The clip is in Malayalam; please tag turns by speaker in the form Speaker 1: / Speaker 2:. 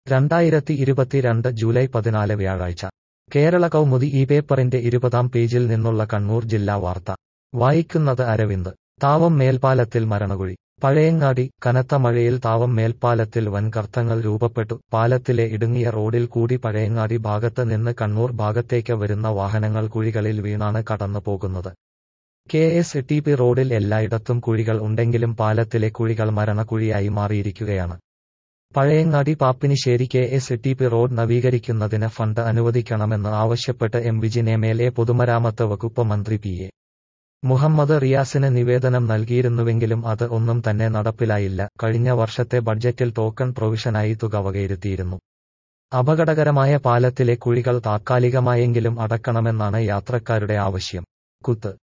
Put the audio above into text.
Speaker 1: രണ്ടായിരത്തി ഇരുപത്തിരണ്ട് ജൂലൈ പതിനാല് വ്യാഴാഴ്ച കേരള കൗമുദി ഈ പേപ്പറിന്റെ ഇരുപതാം പേജിൽ നിന്നുള്ള കണ്ണൂർ ജില്ലാ വാർത്ത വായിക്കുന്നത് അരവിന്ദ് താവം മേൽപ്പാലത്തിൽ മരണകുഴി പഴയങ്ങാടി കനത്ത മഴയിൽ താവം മേൽപ്പാലത്തിൽ വൻ കർത്തങ്ങൾ രൂപപ്പെട്ടു പാലത്തിലെ ഇടുങ്ങിയ റോഡിൽ കൂടി പഴയങ്ങാടി ഭാഗത്ത് നിന്ന് കണ്ണൂർ ഭാഗത്തേക്ക് വരുന്ന വാഹനങ്ങൾ കുഴികളിൽ വീണാണ് കടന്നു പോകുന്നത് കെ എസ് ടി പി റോഡിൽ എല്ലായിടത്തും കുഴികൾ ഉണ്ടെങ്കിലും പാലത്തിലെ കുഴികൾ മരണക്കുഴിയായി മാറിയിരിക്കുകയാണ് Pazhayangadi Pappinisseri K S T P road നവീകരിക്കുന്നതിന് ഫണ്ട് അനുവദിക്കണമെന്ന് ആവശ്യപ്പെട്ട് M Vijin M L A പൊതുമരാമത്ത് വകുപ്പ് മന്ത്രി പി എ മുഹമ്മദ് റിയാസിന് നിവേദനം നൽകിയിരുന്നുവെങ്കിലും അത് ഒന്നും തന്നെ നടപ്പിലായില്ല കഴിഞ്ഞ വർഷത്തെ ബഡ്ജറ്റിൽ ടോക്കൺ പ്രൊവിഷനായി തുക വകയിരുത്തിയിരുന്നു അപകടകരമായ പാലത്തിലെ കുഴികൾ താത്കാലികമായെങ്കിലും അടക്കണമെന്നാണ് യാത്രക്കാരുടെ ആവശ്യം കുത്ത്